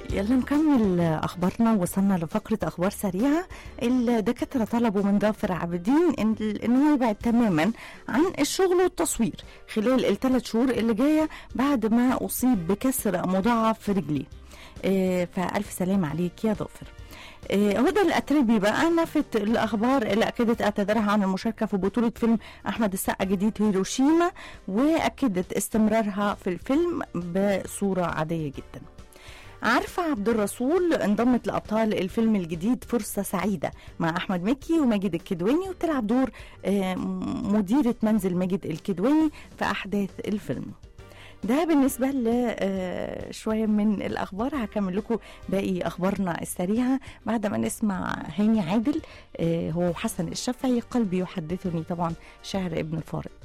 يلا نكمل اخبارنا وصلنا لفقره اخبار سريعه الدكاتره طلبوا من ظافر عابدين ان ان هو يبعد تماما عن الشغل والتصوير خلال الثلاث شهور اللي جايه بعد ما اصيب بكسر مضاعف في رجليه آه، فالف سلام عليك يا ظافر آه، هدى الأتربي بقى نفت الأخبار اللي أكدت اعتذارها عن المشاركة في بطولة فيلم أحمد السقا جديد هيروشيما وأكدت استمرارها في الفيلم بصورة عادية جدا عارفة عبد الرسول انضمت لأبطال الفيلم الجديد فرصة سعيدة مع أحمد مكي وماجد الكدواني وتلعب دور آه، مديرة منزل ماجد الكدواني في أحداث الفيلم ده بالنسبة لشوية من الأخبار هكمل لكم باقي أخبارنا السريعة بعد ما نسمع هاني عادل آه، هو حسن الشافعي قلبي يحدثني طبعا شعر ابن الفارق